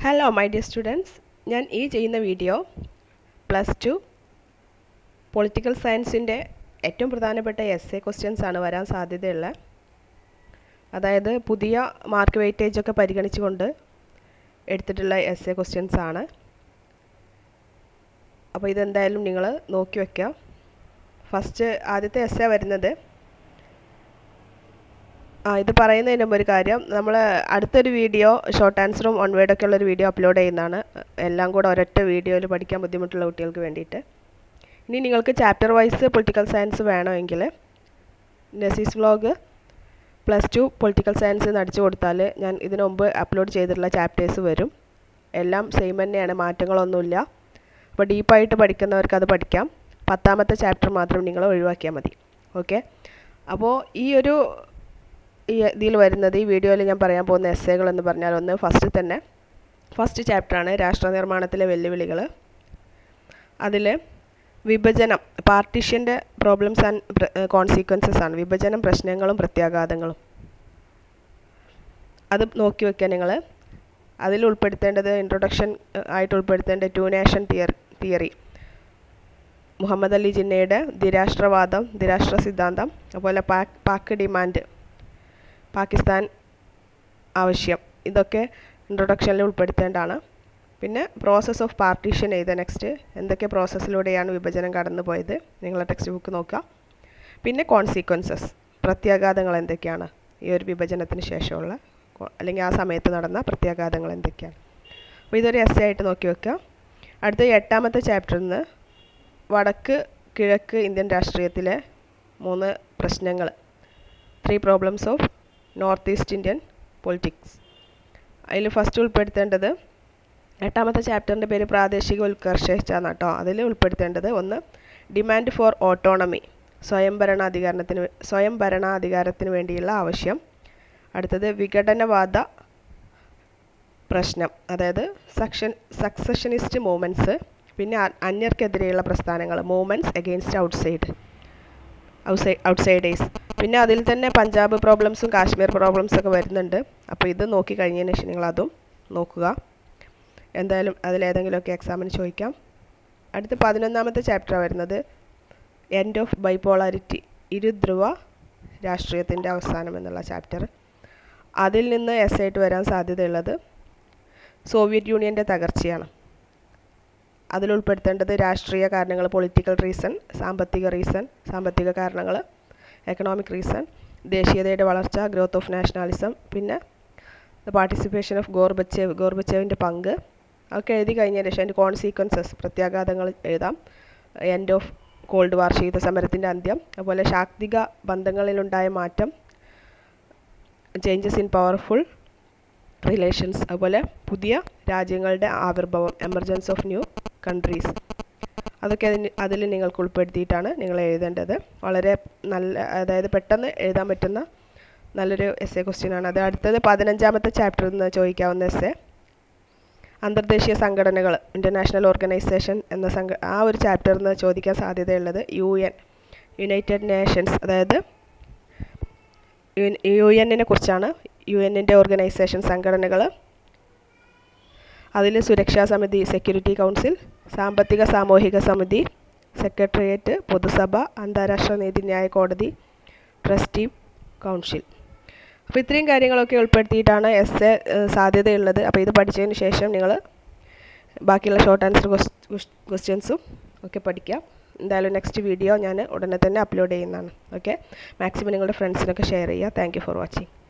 hello my dear students ഞാൻ ഈ ചെയ്യുന്ന വീഡിയോ പ്ലസ് ടു പൊളിറ്റിക്കൽ സയൻസിൻ്റെ ഏറ്റവും പ്രധാനപ്പെട്ട എസ് എ ക്വസ്റ്റ്യൻസ് ആണ് വരാൻ സാധ്യതയുള്ള അതായത് പുതിയ മാർക്ക് വെയിറ്റേജ് ഒക്കെ പരിഗണിച്ചുകൊണ്ട് എടുത്തിട്ടുള്ള എസ് എ ക്വസ്റ്റ്യൻസ് ആണ് അപ്പോൾ ഇതെന്തായാലും നിങ്ങൾ നോക്കി വയ്ക്കുക ഫസ്റ്റ് ആദ്യത്തെ എസ് എ വരുന്നത് ആ ഇത് പറയുന്നതിന് മുമ്പ് ഒരു കാര്യം നമ്മൾ അടുത്തൊരു വീഡിയോ ഷോർട്ട് ആൻസറും വൺ വേർഡൊക്കെ ഉള്ളൊരു വീഡിയോ അപ്ലോഡ് ചെയ്യുന്നതാണ് എല്ലാം കൂടെ ഒരൊറ്റ വീഡിയോയിൽ പഠിക്കാൻ ബുദ്ധിമുട്ടുള്ള കുട്ടികൾക്ക് വേണ്ടിയിട്ട് ഇനി നിങ്ങൾക്ക് ചാപ്റ്റർ വൈസ് പൊളിറ്റിക്കൽ സയൻസ് വേണമെങ്കിൽ Nasees vlog plus two political science എന്ന് അടിച്ചു കൊടുത്താൽ ഞാൻ ഇതിനു മുമ്പ് അപ്ലോഡ് ചെയ്തിട്ടുള്ള ചാപ്റ്റേഴ്സ് വരും എല്ലാം സെയിം തന്നെയാണ് മാറ്റങ്ങളൊന്നുമില്ല അപ്പോൾ ഡീപ്പായിട്ട് പഠിക്കുന്നവർക്ക് അത് പഠിക്കാം പത്താമത്തെ ചാപ്റ്റർ മാത്രം നിങ്ങൾ ഒഴിവാക്കിയാൽ മതി ഓക്കെ അപ്പോൾ ഈ ഒരു ഈ ഇതിൽ വരുന്നത് ഈ വീഡിയോയിൽ ഞാൻ പറയാൻ പോകുന്ന എസ്സേകൾ എന്ന് പറഞ്ഞാൽ ഒന്ന് ഫസ്റ്റ് തന്നെ ഫസ്റ്റ് ചാപ്റ്ററാണ് രാഷ്ട്ര നിർമ്മാണത്തിലെ വെല്ലുവിളികൾ അതിൽ വിഭജനം പാർട്ടീഷ്യൻ്റെ പ്രോബ്ലംസ് ആൻഡ് കോൺസിക്വൻസസ് ആണ് വിഭജനം പ്രശ്നങ്ങളും പ്രത്യാഘാതങ്ങളും അത് നോക്കി വെക്കുക നിങ്ങൾ അതിൽ ഉൾപ്പെടുത്തേണ്ടത് ഇൻട്രൊഡക്ഷൻ ആയിട്ട് ഉൾപ്പെടുത്തേണ്ട two nation theory theory Muhammad Ali ജിന്നയുടെ ദ്വിരാഷ്ട്രവാദം ദ്വിരാഷ്ട്ര സിദ്ധാന്തം അതുപോലെ പാക് പാക് ഡിമാൻഡ് പാകിസ്ഥാൻ ആവശ്യം ഇതൊക്കെ ഇൻട്രൊഡക്ഷനിൽ ഉൾപ്പെടുത്തേണ്ടതാണ് പിന്നെ പ്രോസസ്സ് ഓഫ് പാർട്ടീഷൻ എഴുതുക നെക്സ്റ്റ് എന്തൊക്കെ പ്രോസസ്സിലൂടെയാണ് വിഭജനം കടന്നു പോയത് നിങ്ങളെ ടെക്സ്റ്റ് ബുക്ക് നോക്കുക പിന്നെ കോൺസിക്വൻസസ് പ്രത്യാഘാതങ്ങൾ എന്തൊക്കെയാണ് ഈ ഒരു വിഭജനത്തിന് ശേഷമുള്ള അല്ലെങ്കിൽ ആ സമയത്ത് നടന്ന പ്രത്യാഘാതങ്ങൾ എന്തൊക്കെയാണ് അപ്പോൾ ഇതൊരു എസ് ആയിട്ട് നോക്കി വെക്കുക അടുത്ത എട്ടാമത്തെ ചാപ്റ്ററിൽ നിന്ന് വടക്ക് കിഴക്ക് ഇന്ത്യൻ രാഷ്ട്രീയത്തിലെ മൂന്ന് പ്രശ്നങ്ങൾ three problems of north east Indian politics അതിൽ ഫസ്റ്റ് ഉൾപ്പെടുത്തേണ്ടത് എട്ടാമത്തെ ചാപ്റ്ററിൻ്റെ പേര് പ്രാദേശിക ഉത്കർഷേച്ഛ കേട്ടോ അതിൽ ഉൾപ്പെടുത്തേണ്ടത് ഒന്ന് ഡിമാൻഡ് ഫോർ ഓട്ടോണമി സ്വയം ഭരണാധികാരത്തിന് സ്വയം ഭരണാധികാരത്തിന് വേണ്ടിയുള്ള ആവശ്യം അടുത്തത് വിഘടനവാദ പ്രശ്നം അതായത് സക്ഷൻ സക്സഷനിസ്റ്റ് മൂവ്മെൻറ്റ്സ് പിന്നെ അന്യർക്കെതിരെയുള്ള പ്രസ്ഥാനങ്ങൾ movements against outside outside outsiders പിന്നെ അതിൽ തന്നെ പഞ്ചാബ് പ്രോബ്ലംസും കാശ്മീർ പ്രോബ്ലംസും ഒക്കെ വരുന്നുണ്ട് അപ്പോൾ ഇത് നോക്കി കഴിഞ്ഞതിന് ശേഷം നിങ്ങൾ അതും നോക്കുക എന്തായാലും അതിലേതെങ്കിലുമൊക്കെ എക്സാമിന് ചോദിക്കാം അടുത്ത പതിനൊന്നാമത്തെ ചാപ്റ്റർ വരുന്നത് എൻഡ് ഓഫ് ബൈപോളാരിറ്റി ഇരുധ്രുവ രാഷ്ട്രീയത്തിൻ്റെ അവസാനം എന്നുള്ള ചാപ്റ്റർ അതിൽ നിന്ന് എസ് ആയിട്ട് വരാൻ സാധ്യതയുള്ളത് സോവിയറ്റ് യൂണിയൻ്റെ തകർച്ചയാണ് അതിൽ ഉൾപ്പെടുത്തേണ്ടത് രാഷ്ട്രീയ കാരണങ്ങൾ പൊളിറ്റിക്കൽ റീസൺ സാമ്പത്തിക റീസൺ സാമ്പത്തിക കാരണങ്ങൾ എക്കണോമിക് റീസൺ ദേശീയതയുടെ വളർച്ച ഗ്രോത്ത് ഓഫ് നാഷണാലിസം പിന്നെ ദ പാർട്ടിസിപ്പേഷൻ ഓഫ് ഗോർബച്ചേവ് ഗോർബച്ചേവിൻ്റെ പങ്ക് അതൊക്കെ എഴുതി കഴിഞ്ഞതിന് ശേഷം അതിൻ്റെ കോൺസിക്വൻസസ് പ്രത്യാഘാതങ്ങൾ എഴുതാം എൻഡ് ഓഫ് കോൾഡ് വാർ ശീത സമരത്തിൻ്റെ അന്ത്യം അതുപോലെ ശാക്തിക ബന്ധങ്ങളിലുണ്ടായ മാറ്റം ചേഞ്ചസ് ഇൻ പവർഫുൾ റിലേഷൻസ് അതുപോലെ പുതിയ രാജ്യങ്ങളുടെ ആവിർഭവം എമർജൻസ് ഓഫ് ന്യൂ കൺട്രീസ് അതൊക്കെ അതിന് അതിൽ നിങ്ങൾക്ക് ഉൾപ്പെടുത്തിയിട്ടാണ് നിങ്ങൾ എഴുതേണ്ടത് വളരെ നല്ല അതായത് പെട്ടെന്ന് എഴുതാൻ പറ്റുന്ന നല്ലൊരു എസ് എ ക്വസ്റ്റ്യൻ ആണ് അത് അടുത്തത് പതിനഞ്ചാമത്തെ ചാപ്റ്ററിൽ നിന്ന് ചോദിക്കാവുന്ന എസ് എ അന്തർദേശീയ സംഘടനകൾ ഇൻ്റർനാഷണൽ ഓർഗനൈസേഷൻ എന്ന സംഘ ആ ഒരു ചാപ്റ്ററിൽ നിന്ന് ചോദിക്കാൻ സാധ്യതയുള്ളത് യു എൻ യുണൈറ്റഡ് നേഷൻസ് അതായത് യു എന്നിനെ കുറിച്ചാണ് യു എന്നിൻ്റെ ഓർഗനൈസേഷൻ സംഘടനകൾ അതിൽ സുരക്ഷാ സമിതി സെക്യൂരിറ്റി കൗൺസിൽ സാമ്പത്തിക സാമൂഹിക സമിതി സെക്രട്ടേറിയറ്റ് പൊതുസഭ അന്താരാഷ്ട്ര നീതിന്യായ കോടതി ട്രസ്റ്റി കൗൺസിൽ അപ്പോൾ ഇത്രയും കാര്യങ്ങളൊക്കെ ഉൾപ്പെടുത്തിയിട്ടാണ് എസ് എ സാധ്യതയുള്ളത് അപ്പോൾ ഇത് പഠിച്ചതിന് ശേഷം നിങ്ങൾ ബാക്കിയുള്ള ഷോർട്ട് ആൻസർ ക്വസ്റ്റ്യൻസും ഒക്കെ പഠിക്കാം എന്തായാലും നെക്സ്റ്റ് വീഡിയോ ഞാൻ ഉടനെ തന്നെ അപ്ലോഡ് ചെയ്യുന്നതാണ് ഓക്കെ മാക്സിമം നിങ്ങളുടെ ഫ്രണ്ട്സിനൊക്കെ ഷെയർ ചെയ്യുക താങ്ക് ഫോർ വാച്ചിങ്